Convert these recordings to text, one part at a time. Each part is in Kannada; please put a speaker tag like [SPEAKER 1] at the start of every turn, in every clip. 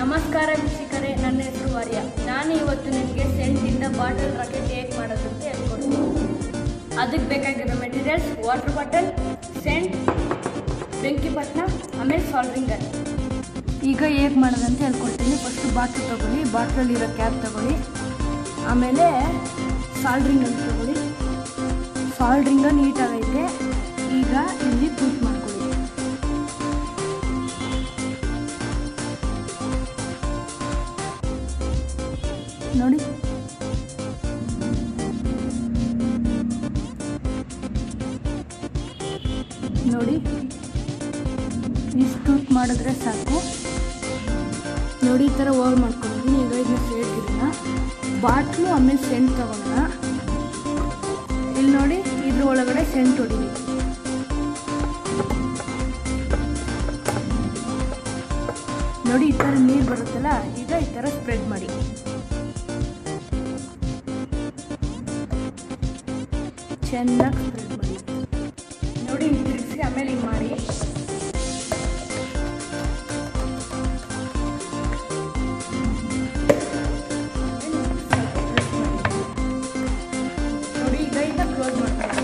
[SPEAKER 1] ನಮಸ್ಕಾರ ವೀಕ್ಷಕರೇ ನನ್ನ ಹೆಸರು ವಾರ್ಯ ನಾನು ಇವತ್ತು ನಿಮಗೆ ಸೆಂಟಿಂದ ಬಾಟಲ್ ರಾಕೆಟ್ ಹೇಗೆ ಮಾಡೋದು ಅಂತ ಹೇಳ್ಕೊಡ್ತೀನಿ ಅದಕ್ಕೆ ಬೇಕಾಗಿರೋ ಮೆಟೀರಿಯಲ್ಸ್ ವಾಟರ್ ಬಾಟಲ್ ಸೆಂಟ್ ಬೆಂಕಿ ಪಟ್ನ ಆಮೇಲೆ ಸಾಲ್ರಿಂಗ್ ಗನ್ ಈಗ ಹೇಗೆ ಮಾಡೋದಂತ ಹೇಳ್ಕೊಡ್ತೀನಿ ಫಸ್ಟು ಬಾಟ್ಲ್ ತಗೊಳ್ಳಿ ಬಾಟ್ಲಲ್ಲಿರೋ ಕ್ಯಾಪ್ ತಗೊಳ್ಳಿ ಆಮೇಲೆ ಸಾಲ್ಡ್ರಿಂಗ್ ಗನ್ ತಗೊಳ್ಳಿ ಸಾಲ್ಡ್ರಿಂಗ ನೀಟಾಗೈತೆ ಈಗ ಇಲ್ಲಿ ಪುಟ್ ಮಾಡ್ಕೊಳ್ಳಿ ನೋಡಿ ನೋಡಿ ಇಷ್ಟು ಮಾಡಿದ್ರೆ ಸಾಕು ನೋಡಿ ಈ ಥರ ಹೋಲ್ ಮಾಡ್ಕೊಂಡಿದ್ದೀನಿ ಈಗ ಇದನ್ನ ಸೇರ್ತಿರೋಣ ಬಾಟ್ಲು ಆಮೇಲೆ ಸೆಂಟ್ ತಗೊಳ್ಳೋಣ ಇಲ್ಲಿ ನೋಡಿ ಇದ್ರ ಒಳಗಡೆ ಸೆಂಟ್ ಹೊಡಿಬೇಕು ನೋಡಿ ಈ ಥರ ನೀರು ಬರುತ್ತಲ್ಲ ಈಗ ಈ ಥರ ಸ್ಪ್ರೆಡ್ ಮಾಡಿ ಚೆನ್ನಾಗಿ ಸ್ಪ್ರೆಡ್ ಮಾಡಿ ನೋಡಿ ಹಿಂಗೆ ತಿರುಗಿಸಿ ಆಮೇಲೆ ಹಿಂಗೆ ಮಾಡಿ ನೋಡಿ ಈಗ ಇಂದ ಕ್ಲೋಸ್ ಮಾಡ್ಕೊಳ್ಳಿ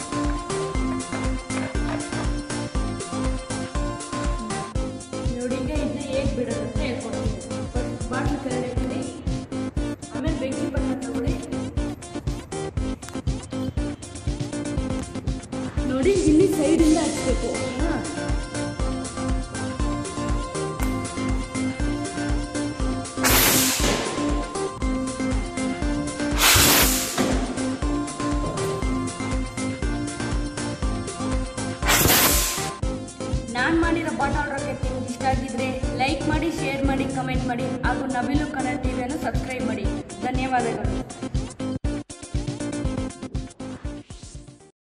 [SPEAKER 1] ನೋಡಿ ಈಗ ಇದನ್ನ ಹೇಗೆ ಬಿಡೋದು ಅಂತ ಹೇಳ್ಕೊಡ್ತೀನಿ ಫಸ್ಟ್ ಬಾಟ್ಲು ಕೆಳಗಡೆ ಇಡಿ ಆಮೇಲೆ ಬೆಂಕಿ ಬಣ್ಣ ತಗೊಳ್ಳಿ ನೋಡಿ ಇಲ್ಲಿ ಸೈಡಿಂದ ಹಚ್ಬೇಕು ಓಕೆನಾ ನಾನು ಮಾಡಿರೋ ಬಾಟಲ್ ರಾಕೆಟ್ ನಿಮ್ಗೆ ಇಷ್ಟ ಆಗಿದ್ರೆ ಲೈಕ್ ಮಾಡಿ ಶೇರ್ ಮಾಡಿ ಕಮೆಂಟ್ ಮಾಡಿ ಹಾಗೂ ನವಿಲು ಕನ್ನಡ ಟಿವಿಯನ್ನು ಸಬ್ಸ್ಕ್ರೈಬ್ ಮಾಡಿ ಧನ್ಯವಾದಗಳು